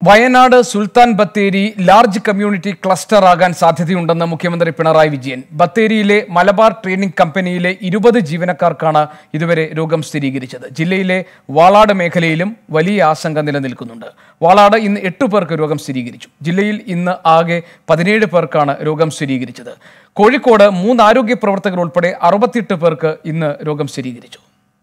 Wayanad Sultan Bathery large community cluster ആകാൻ സാധ്യതയുണ്ടെന്ന് മുഖ്യമന്ത്രി പിണറായി വിജയൻ ബത്തേരിയിലെ മലബാർ ട്രെയിനിംഗ് കമ്പനിയിലെ ഇരുപത് ജീവനക്കാർക്കാണ് ഇതുവരെ രോഗം സ്ഥിരീകരിച്ചത് ജില്ലയിലെ വാളാട് മേഖലയിലും വലിയ ആശങ്ക നിലനിൽക്കുന്നുണ്ട് വാളാട് ഇന്ന് എട്ട് പേർക്ക് രോഗം സ്ഥിരീകരിച്ചു ജില്ലയിൽ ഇന്ന് ആകെ പതിനേഴ് പേർക്കാണ് രോഗം സ്ഥിരീകരിച്ചത് കോഴിക്കോട് മൂന്ന് ആരോഗ്യ പ്രവർത്തകർ ഉൾപ്പെടെ അറുപത്തിയെട്ട് പേർക്ക് ഇന്ന് രോഗം സ്ഥിരീകരിച്ചു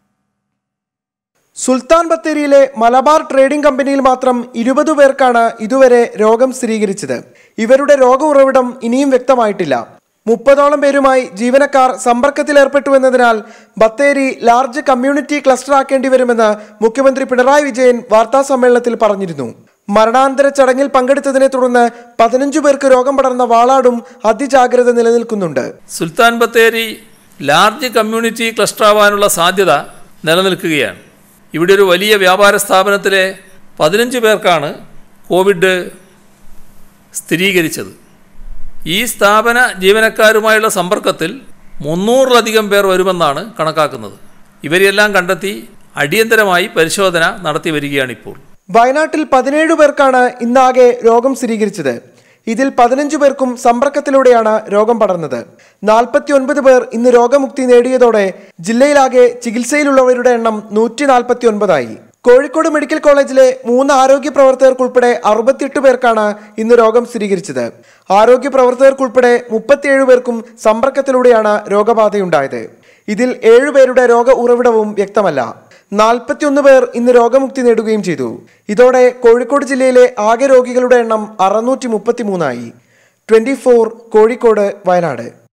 സുൽത്താൻ ബത്തേരിയിലെ മലബാർ ട്രേഡിംഗ് കമ്പനിയിൽ മാത്രം ഇരുപത് പേർക്കാണ് ഇതുവരെ രോഗം സ്ഥിരീകരിച്ചത് ഇവരുടെ രോഗ ഉറവിടം ഇനിയും വ്യക്തമായിട്ടില്ല മുപ്പതോളം പേരുമായി ജീവനക്കാർ സമ്പർക്കത്തിലേർപ്പെട്ടു എന്നതിനാൽ ബത്തേരി ലാർജ് കമ്മ്യൂണിറ്റി ക്ലസ്റ്റർ ആക്കേണ്ടി വരുമെന്ന് മുഖ്യമന്ത്രി പിണറായി വിജയൻ വാർത്താ സമ്മേളനത്തിൽ പറഞ്ഞിരുന്നു മരണാനന്തര ചടങ്ങിൽ പങ്കെടുത്തതിനെ തുടർന്ന് പതിനഞ്ചു പേർക്ക് രോഗം പടർന്ന വാളാടും അതിജാഗ്രത നിലനിൽക്കുന്നുണ്ട് Sultan Bathery large community cluster ആവാനുള്ള സാധ്യത നിലനിൽക്കുകയാണ് ഇവിടെ ഒരു വലിയ വ്യാപാര സ്ഥാപനത്തിലെ പതിനഞ്ച് പേർക്കാണ് കോവിഡ് സ്ഥിരീകരിച്ചത് ഈ സ്ഥാപന ജീവനക്കാരുമായുള്ള സമ്പർക്കത്തിൽ മുന്നൂറിലധികം പേർ വരുമെന്നാണ് കണക്കാക്കുന്നത് ഇവരെല്ലാം കണ്ടെത്തി അടിയന്തരമായി പരിശോധന നടത്തി വരികയാണിപ്പോൾ വയനാട്ടിൽ പതിനേഴ് പേർക്കാണ് ഇന്നാകെ രോഗം സ്ഥിരീകരിച്ചത് ഇതിൽ പതിനഞ്ചു പേർക്കും സമ്പർക്കത്തിലൂടെയാണ് രോഗം പടർന്നത് നാൽപ്പത്തി ഒൻപത് പേർ ഇന്ന് രോഗമുക്തി നേടിയതോടെ ജില്ലയിലാകെ ചികിത്സയിലുള്ളവരുടെ എണ്ണം നൂറ്റി നാൽപ്പത്തി ഒൻപതായി കോഴിക്കോട് മെഡിക്കൽ കോളേജിലെ മൂന്ന് ആരോഗ്യ പ്രവർത്തകർക്കുൾപ്പെടെ അറുപത്തിയെട്ട് പേർക്കാണ് ഇന്ന് രോഗം സ്ഥിരീകരിച്ചത് ആരോഗ്യ പ്രവർത്തകർക്കുൾപ്പെടെ മുപ്പത്തിയേഴ് പേർക്കും സമ്പർക്കത്തിലൂടെയാണ് രോഗബാധയുണ്ടായത് ഇതിൽ ഏഴുപേരുടെ രോഗ ഉറവിടവും വ്യക്തമല്ല നാൽപ്പത്തിയൊന്ന് പേർ ഇന്ന് രോഗമുക്തി നേടുകയും ചെയ്തു ഇതോടെ കോഴിക്കോട് ജില്ലയിലെ ആകെ രോഗികളുടെ എണ്ണം അറുന്നൂറ്റി മുപ്പത്തി മൂന്നായി ട്വന്റി ഫോർ കോഴിക്കോട് വയനാട്